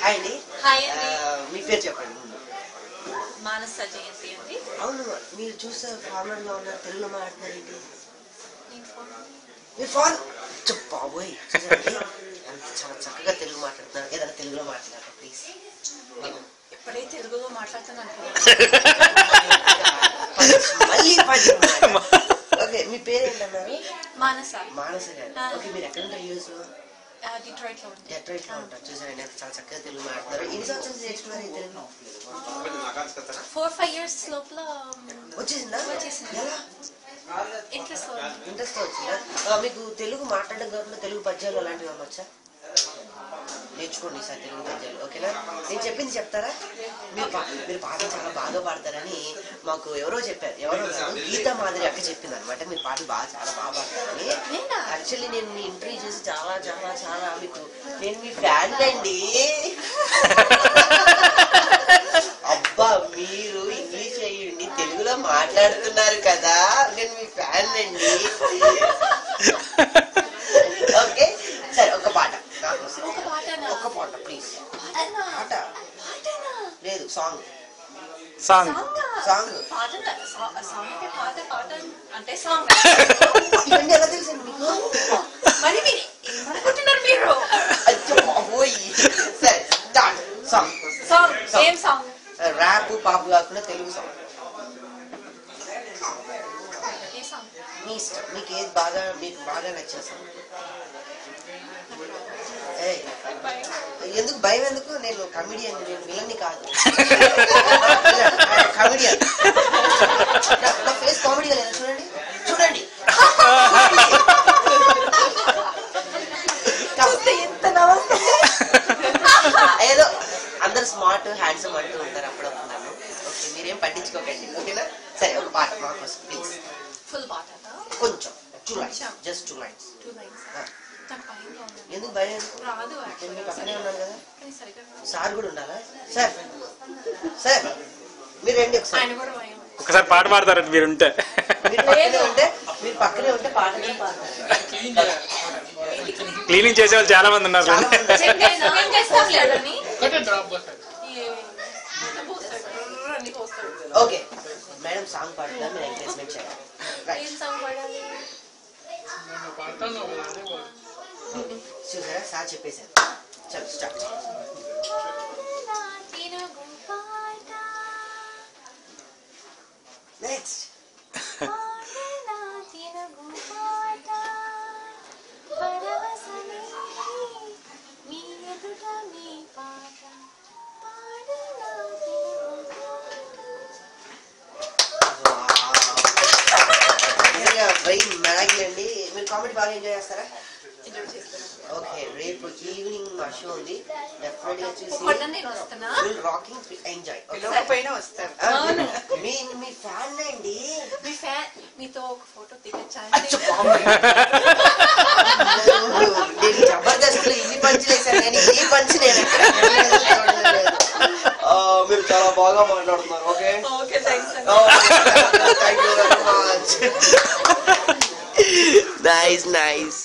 Hi అండి hi అండి ఆ, మీ పేరు చెప్పండి ముందు. మానస జయంతి అండి అవును మీరు చూస్తే ఫార్మర్ లో ఉన్నారు తెలుగులో మాట్లాడుతున్నారు ఏంటి నేను ఫోన్ మీరు ఫార్ బాబోయ్ చూసారండి? అంత చాలా చక్కగా తెలుగు మాట్లాడుతున్నారు ఏదైనా తెలుగులో మాట్లాడారు ప్లీజ్ ఇప్పుడే తెలుగులో మాట్లాడుతున్నాను మళ్ళీ పది ఓకే మీ పేరు ఏంటన్నారు మానస మానస గారు ఆ. ఓకే మీరు ఎక్కడ ఉంటారు యూఎస్ లో డిట్రాయిట్ లో ఉంది డెట్రాయిట్ లో ఉంటారు చూసారండి ఎంత చాలా చక్కగా తెలుగు మాట్లాడుతున్నారు ఎన్ని సంవత్సరాలు నేర్చుకున్నారు ఈ తెలుగు ఫోర్ ఫైవ్ ఇయర్స్ లోపల వచ్చేసిందా వచ్చేసింది. ఎలా ఇంట్రెస్ట్ లో ఉంది ఇంట్రెస్ట్ వచ్చిందా ఆ, మీకు తెలుగు మాట్లాడడం కాకుండా తెలుగు పద్యాలు అలాంటివి ఏమన్నా వచ్చా నేర్చుకోండి సార్ తెలుగు పద్యాలు ఓకేనా నేను చెప్పింది చెప్తారా మీరు పా- మీరు పాటలు చాలా బాగా పాడతారని మాకు ఎవరో చెప్పారు ఎవరో కాదు గీతా మాదిరి అక్క చెప్పింది అనమాట మీరు పాటలు బాగా చాలా బాగా పాడతారని నేనా? యాక్చువల్లీ నేను మీ ఇంటర్వ్యూ చేసి చాలా చాలా చాలా మీకు నేను మీ ఫ్యాన్ అండి అబ్బా మీరు ఇంగ్లీష్ అయ్యండి తెలుగులో మాట్లాడుతున్నారు కదా నేను మీ ఫ్యాన్ అండి ఓకే సరే ఒక పాట నా కోసం. ఒక పాటనా ఒక పాట ప్లీజ్ పాటనా పాట పాటనా లేదు సాంగ్ సాంగ్ సాంగా సాంగ్ పాటనా సా- సాంగ్ అంటే పాట పాట అంటే సాంగ్ ఇవన్నీ ఎలా తెలుసండి మీకు మరి మీరు ఏమనుకుంటున్నారు మీరు అయ్యో బాబోయ్ సరే స్టార్ట్ సాంగ్ సాంగ్ Song. ఏం సాంగ్ ర్యాప్ పాప్ కాకుండా తెలుగు సాంగ్ ఏ సాంగ్ మీ ఇష్టం మీకు ఏది బాగా మీకు బాగా నచ్చిన సాంగ్ ఏయ్ ఎందుకు భయం ఎందుకు నేను కమిడియన్ నేను విలన్ని కాదు కమిడియన్ నా ఫేస్ కామెడీగా లేదు చూడండి చూడండి చూస్తే ఎంత నవ్వుతుంది ఏదో అందరు స్మార్ట్ హ్యాండ్సమ్ అంటూ ఉంటారు అప్పుడప్పుడు నన్ను ఓకే మీరేం పట్టించుకోకండి ఓకేనా సరే ఒక పాట మా కోసం ప్లీజ్ ఫుల్ పాట కొంచెం two lines just two lines two lines నాకు భయంగా ఉంది ఎందుకు భయం ఎందుకు రాదు నేను మీ యాక్చువల్లీ పక్కనే ఉన్నాను కదా కానీ సరిగ్గా రాదు. సార్ కూడా ఉండాలా సార్ సార్ మీరు రండి ఒకసారి ఆయన కూడా భయం ఒకసారి పాట పాడతారండి మీరు ఉంటే మీరు పక్కనే ఉంటే మీరు పక్కనే ఉంటే పాట కూడా పాడతారు క్లీనింగ్ చేసే వాళ్ళు చాలా మంది ఉన్నారు చాలా మంది చెక్ చేస్తా- చెక్ చేస్తాం లేదని ఒకటే డ్రాప్ పోస్తాడు ఈ పోస్తాడు బ్రర్ర్ అని పోస్తాడు ఓకే మేడం సాంగ్ పాడుతున్నారు మీరు ఎంకరేజ్మెంట్ చేయాలి రైట్ ఏం సాంగ్ పాడాలి నన్ను పాడతాను అదే పాడు చూసారా సార్ చెప్పేశారు చలో స్టార్ట్ నెక్స్ట్ బ్రెయిన్ మెరాకిల్ అండి మీరు కామెడీ బాగా ఎంజాయ్ చేస్తారా ఓకే రేపు ఈవినింగ్ మా షో ఉంది డెఫినెట్ గా చూసి ఒక్కడనే నేను వస్తున్నా ఫుల్ రాకింగ్ ఎంజాయ్ పైన వస్తారు మీ మీ ఫ్యాన్ అండి మీ ఫ్యాన్ మీతో ఒక ఫోటో దిగచ్చా అచ్చో, బాబోయ్. నేను జబర్దస్త్ లో ఇన్ని పంచులు వేసాను కానీ ఈ పంచ్ నేను ఎక్కడ వినలేదు, చూడలేదు. ఆ, మీరు చాలా బాగా మాట్లాడుతున్నారు okay okay thanks thank you very much nice nice